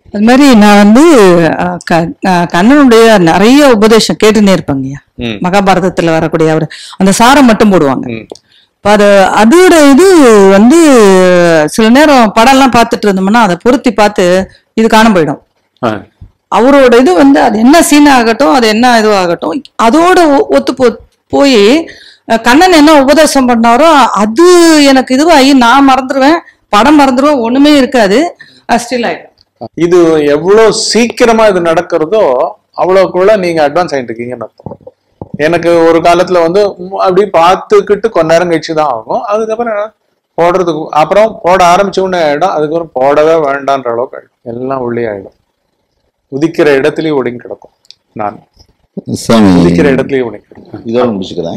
அது மாதிரி நான் வந்து அஹ், க- அஹ், கண்ணனுடைய நிறைய உபதேசம் கேட்டுனே இருப்பேங்கய்யா ம். மகாபாரதத்துல வரக்கூடிய அவர் அந்த சாரம் மட்டும் போடுவாங்க ம். இப்ப அது அதோட இது வந்து சில நேரம் படம்லாம் பார்த்துட்டு இருந்தோம்னா அதை பொருத்தி பார்த்து இது காண போயிடும் ஆ. அவரோட இது வந்து அது என்ன சீன் ஆகட்டும் அது என்ன இது ஆகட்டும் அதோட ஒ- ஒத்து போ போய் அஹ், கண்ணன் என்ன உபதேசம் பண்ணாரோ அது எனக்கு இதுவாகி நான் மறந்துடுவேன் படம் மறந்துடுவேன் ஒண்ணுமே இருக்காது ஸ்டில் ஆயிடும் இது எவ்வளவு சீக்கிரமா இது நடக்கிறதோ அவ்வளவுக்குள்ள நீங்க அட்வான்ஸ் ஆயிட்டு இருக்கீங்கன்னு அர்த்தம் எனக்கு ஒரு காலத்துல வந்து ம், அப்படி பார்த்துக்கிட்டு கொஞ்ச நேரம் கழிச்சு தான் ஆகும் அதுக்கப்புறம் என்ன? போடுறதுக்கு அப்புறம் போட ஆரம்பிச்ச உடனே ஆயிடும் அதுக்கப்புறம் போடவே வேண்டான்ற அளவுக்கு ஆயிடும் எல்லாம் உள்ளே ஆயிடும் உதிக்கிற இடத்துலயும் ஒடுங்கி கிடக்கும் நான் சாமி உதிக்கிற இடத்துலயும் ஒடுங்கி கிடக்கும் இதோட முடிச்சுக்கிறேன்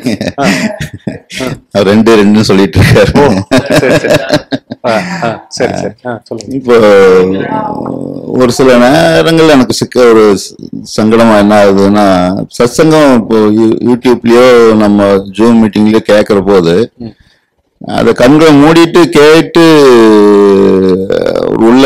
அவர் ரெண்டு ரெண்டுன்னு சொல்லிட்டு இருக்காரு சரி சரி ஆ, ஆ, சரி சரி ஆ, சொல்லுங்க இப்போ ஒரு சில நேரங்கள்ல எனக்கு சிக்க ஒரு ச- சங்கடமா என்ன ஆகுதுன்னா சத்சங்கம் இப்போ யூ- யூடியூப்லயோ நம்ம ஜூம் மீட்டிங்லயோ கேட்கிற போது அதை கண்களை மூடிட்டு கேட்டு உள்ள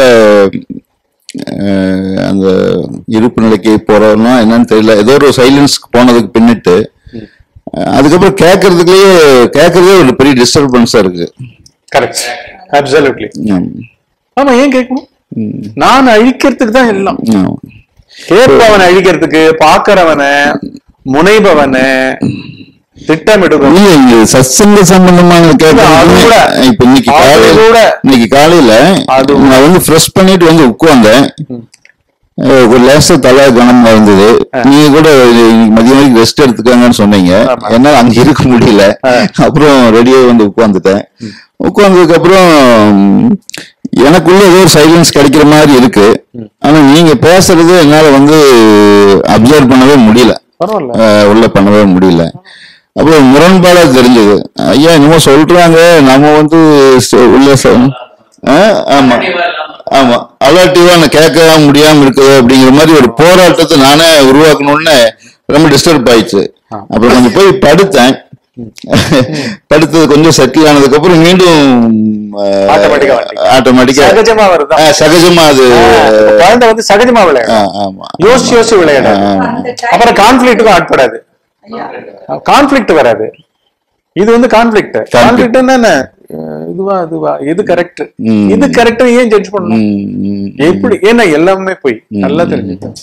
அஹ், அந்த இருப்பு நிலைக்கு போறோம்னா என்னன்னு தெரியல ஏதோ ஒரு சைலன்ஸ்க்கு போனதுக்கு பின்னிட்டு அஹ், அதுக்கப்புறம் கேட்கறதுக்குள்ளேயே கேட்கறதே ஒரு பெரிய டிஸ்டர்பன்ஸா இருக்கு கரெக்ட் அப்சல்யூட்லி ம். ஆமா ஏன் கேட்கணும் ம். நான் அழிக்கிறதுக்கு தான் எல்லாம் ஆமா. கேட்பவனை அழிக்கிறதுக்கு பாக்குறவனை முனைபவனை திட்டமிடுபவன் இல்ல இங்க சத்சங்க சம்பந்தமான அது கேட்கறது கூட. இப்ப இன்னைக்கு அது காலையில கூட. இன்னைக்கு காலையில அது நான் வந்து ஃப்ரெஷ் பண்ணிட்டு வந்து உட்கார்ந்தேன் அஹ் ஒரு லேசா தலை கனமா இருந்தது நீங்க கூட இன்னைக்கு மதியம் வரைக்கும் ரெஸ்ட் எடுத்துக்காங்கன்னு சொன்னீங்க ஆமா. என்னால அங்க இருக்க முடியல அப்புறம் ரெடியாக வந்து உட்கார்ந்துட்டேன் உட்கார்ந்ததுக்கு அப்புறம் ம், எனக்குள்ள ஏதோ ஒரு சைலன்ஸ் கிடைக்கிற மாதிரி இருக்கு ஆனா நீங்க பேசுறது என்னால வந்து அப்சர்வ் பண்ணவே முடியல பரவாயில்ல அஹ் உள்ள பண்ணவே முடியல அப்புறம் முரண்பாடா தெரிஞ்சது ஐயா என்னமோ சொல்றாங்க நம்ம வந்து ச- உள்ள ச- அஹ் ஆமா ஆமா அலர்ட்டிவா நான் கேட்க முடியாம இருக்குது அப்படிங்கிற மாதிரி ஒரு போராட்டத்தை நானே உருவாக்கணும்னு ரொம்ப டிஸ்டர்ப் ஆயிடுச்சு அப்புறம் கொஞ்சம் போய் படுத்தேன் படுத்தது கொஞ்சம் செட்டில் ஆனதுக்கு அப்புறம் மீண்டும் Automatic ஆ வந்துட்டீங்க. ஆட்டோமேட்டிக்கா சகஜமா வருதா சகஜமா அது குழந்தை வந்து சகஜமா விளையாடும் ஆ, ஆமா யோசிச்சு யோசிச்சு விளையாடாது அப்புறம் கான்ஃபிளிக்ட்டுக்கும் ஆட்படாது கான்ஃபிளிக்ட் வராது இது வந்து கான்ஃபிளிக்ட் கான்ஃபிளிக்ட் என்ன அஹ் இதுவா இதுவா இது கரெக்ட் ம். இது கரெக்ட் ஏன் ஜட்ஜ் பண்ணணும் ம், ம். எப்படி ஏன்னா எல்லாமே போய் நல்லா தெரிஞ்சுது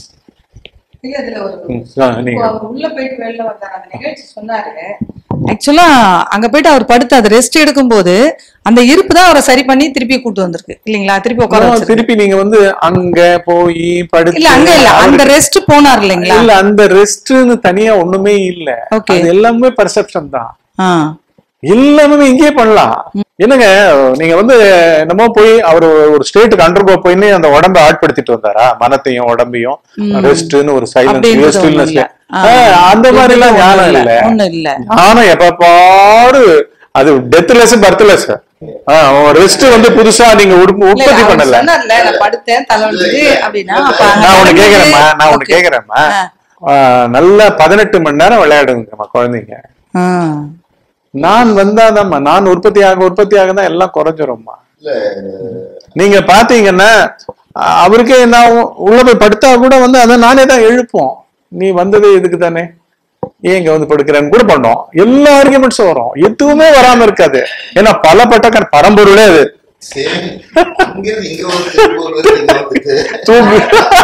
ம், ஆ, நீங்க உள்ள போயிட்டு வெளில வந்தார் அந்த நிகழ்ச்சி சொன்னாரு ஆக்சுவலா அங்க போயிட்டு அவர் படுத்து அது ரெஸ்ட் எடுக்கும்போது அந்த இருப்பு தான் அவரை சரி பண்ணி திருப்பி கூட்டு வந்திருக்கு இல்லீங்களா திருப்பி உட்கார ஆமா, வச்சிருக்கு. திருப்பி நீங்க வந்து அங்க போய் படுத்து இல்ல அங்க இல்ல அந்த அவருக்கு- ரெஸ்ட் போனார் இல்லைங்களா இல்ல அந்த ரெஸ்ட்னு தனியா ஒண்ணுமே இல்ல Okay. அது எல்லாமே பர்செப்ஷன் தான் ஆ எல்லாமே இங்கேயே பண்ணலாம் என்னங்க நீங்க வந்து என்னமோ போய் அவர் ஒரு ஸ்டேட்டுக்கு அண்டர்கோ போயின்னு அந்த உடம்ப ஆட்படுத்திட்டு வந்தாரா மனத்தையும் உடம்பையும் ரெஸ்ட்னு ஒரு அப்படின்றது சைலன்ஸ் ஒண்ணும் இல்ல. ஆ. அந்த மாதிரி எல்லாம் ஒண்ணும் ஞானம் இல்ல, இல்ல ஒண்ணும் இல்ல. ஞானம் எப்ப பாடு அது டெத்லெஸ் பர்த்லெஸ் ரெஸ்ட் வந்து புதுசா நீங்க உடுப்பு- இல்ல, உற்பத்தி அவர் பண்ணல சொன்னார்ல, நான் படுத்தேன் தலை வலிக்குது அப்படின்னா அப்ப அங்க நான் உனக்கு நடந்தது- கேக்குறேம்மா நான் உனக்கு Okay. கேக்குறேம்மா ஆ. ஆ, நல்லா பதினெட்டு மணி நேரம் விளையாடுங்கம்மா குழந்தைங்க ஆ. நான் வந்தாதாம்மா நான் உற்பத்தி ஆக உற்பத்தி ஆக தான் எல்லாம் குறைஞ்சிரும்மா நீங்க பாத்தீங்கன்னா அ- அவருக்கே நான் உ- உள்ள போய் படுத்தா கூட வந்து அதை நானே தான் எழுப்போம் நீ வந்ததே இதுக்கு தானே ஏன் இங்க வந்து படுக்கிறேன்னு கூட பண்ணோம் எல்லா ஆர்குமெண்ட்ஸும் வரும் எதுவுமே வராம இருக்காது ஏன்னா பல பட்டக்கார பரம்பொருளே அது சரி. அங்கிருந்து இங்க வந்து திரும்ப ஒரு வருஷம் இங்க வந்துட்டு தூங்கு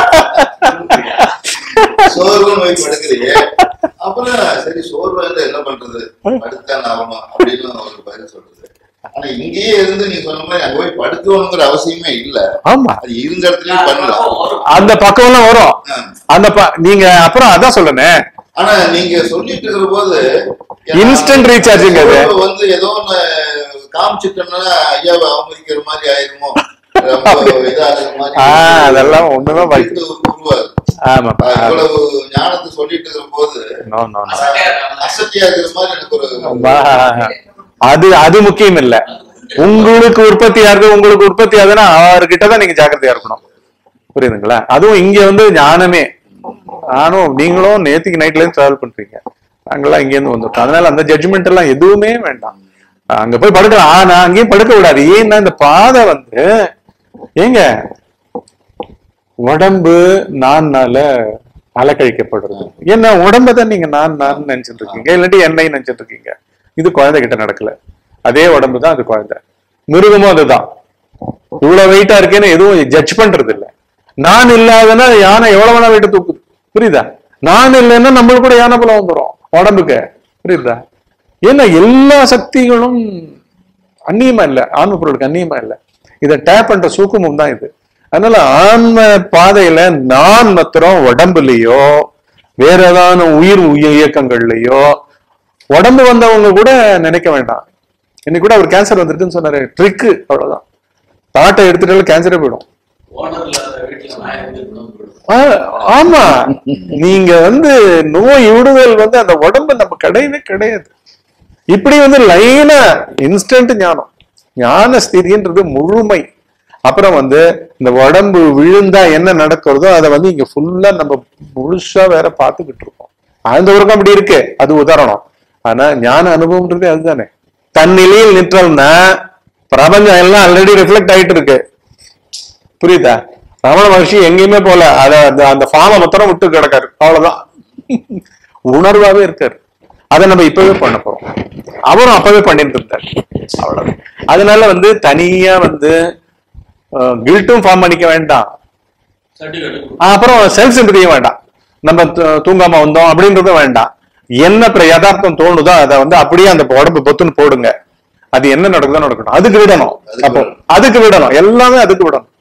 சோர்வு நோய் படுக்கிறீங்க அப்புறம் சரி சோர்வா இருந்தா என்ன பண்றது படுத்தான் ஆகணும் அப்படின்னு ஒரு பதில் சொல்றது ஆனா இங்கேயே இருந்து நீ சொன்ன மாதிரி அங்க போய் படுக்கணுங்கிற அவசியமே இல்ல ஆமா அது இருந்த இடத்துலயே பண்ணலாம் அந்த பக்கம் எல்லாம் வரும் ஆ. அந்த ப- நீங்க அப்புறம் அதான் சொல்லுனேன் ஆனா நீங்க சொல்லிட்டு இருக்கிற போது Instant recharging அது. சோர்வு வந்து ஏதோ ஒண்ணு காமிச்சிட்டோம்னா ஐயாவை அவமதிக்கிற மாதிரி ஆயிருமோ ரொம்ப இதாகிற மாதிரி ஆஹ் அதெல்லாம் ஒண்ணுமே இது வாய்ப்பு உருவாது ஆமா ஆஹ் இவ்வளவு ஞானத்தை சொல்லிட்டு இருக்கிற போது நோ நோ நோ அசட்டியா இருக்கிற மாதிரி எனக்கு ஒரு வா- அது அது முக்கியம் இல்ல உங்களுக்கு உற்பத்தி ஆகுது உங்களுக்கு உற்பத்தி ஆகுதுன்னா அவர்கிட்ட தான் நீங்க ஜாக்கிரதையா இருக்கணும் புரியுதுங்களா அதுவும் இங்க வந்து ஞானமே நானும் நீங்களும் நேத்திக்கு நைட்ல இருந்து டிராவல் பண்றீங்க நாங்கெல்லாம் இங்க இருந்து வந்துட்டோம் அதனால அந்த ஜட்ஜ்மெண்ட் எல்லாம் எதுவுமே வேண்டாம் அங்க போய் படுக்கலாம் ஆனா அங்கேயும் படுக்க விடாது ஏன்னா இந்த பாதை வந்து ஏங்க உடம்பு நான்னால அலக்கழிக்கப்படுறது என்ன உடம்ப தான் நீங்க நான் நான் நினைச்சிட்டு இருக்கீங்க இல்லாட்டி என்னை நினைச்சிட்டு இருக்கீங்க இது குழந்தை கிட்ட நடக்கல அதே உடம்பு தான் அது குழந்தை மிருகமும் அதுதான் இவ்வளவு வெயிட்டா இருக்கேன்னு எதுவும் ஜட்ஜ் பண்றது இல்ல நான் இல்லாதனா யானை எவ்வளவு வேணா வெயிட்டு தூக்குது புரியுதா நான் இல்லைன்னா நம்மளுக்கு கூட யானை போல வந்துடும் உடம்புக்கு புரியுதா ஏன்னா எல்லா சக்திகளும் அந்நியமா இல்ல ஆன்ம பொருளுக்கு அந்நியமா இல்ல இதை டேப் பண்ற சூக்குமம் தான் இது அதனால ஆன்ம பாதையில நான் மாத்திரம் உடம்புலயோ வேற ஏதாவது உயிர் உய- இயக்கங்கள்லயோ உடம்பு வந்தவங்க கூட நினைக்க வேண்டாம் இன்னைக்கு கூட அவர் கேன்சர் வந்துருக்குன்னு சொன்னாரு ட்ரிக்கு அவ்வளவுதான் தாட்டை எடுத்துட்டாலும் கேன்சரே போயிடும் ஓனர் இல்லாத வீட்டுல நான் இருந்துக்கணும் ஆ, ஆமா நீங்க வந்து நோய் விடுதல் வந்து அந்த உடம்பு நம்ம கிடையவே கிடையாது இப்படி வந்து லைனா இன்ஸ்டன்ட் ஞானம் ஞான ஸ்திதின்றது முழுமை அப்புறம் வந்து இந்த உடம்பு விழுந்தா என்ன நடக்கிறதோ அதை வந்து இங்க ஃபுல்லா நம்ம முழுசா வேற பார்த்துக்கிட்டு இருக்கோம் அந்த உலகம் அப்படி இருக்கு அது உதாரணம் ஆனா ஞான அனுபவம்ன்றதே அதுதானே தன் நிலையில் நிற்றல்னா பிரபஞ்சம் எல்லாம் ஆல்ரெடி ரிஃப்ளெக்ட் ஆயிட்டு இருக்கு புரியுதா ரமண மகர்ஷி எங்கேயுமே போல அத அந்த- அந்த ஃபார்மை மொத்தம் விட்டு கிடக்காரு அவ்வளவுதான் உணர்வாவே இருக்காரு அதை நம்ம இப்பவே பண்ண போறோம் அவரும் அப்பவே பண்ணிட்டு இருந்தார் அவ்வளவு அதனால வந்து தனியா வந்து கில்ட்டும் ஃபார்ம் பண்ணிக்க வேண்டாம் சர்டிபிகேட் அப்புறம் செல்ஃப் சிம்பதியும் வேண்டாம் நம்ம தூ- தூங்காம வந்தோம் அப்படின்றதும் வேண்டாம் என்ன பிர- யதார்த்தம் தோணுதோ அதை வந்து அப்படியே அந்த உடம்பு பொத்துன்னு போடுங்க அது என்ன நடக்குதோ நடக்கட்டும் அதுக்கு விடணும் அப்போ அதுக்கு விடணும் எல்லாமே அதுக்கு விடணும்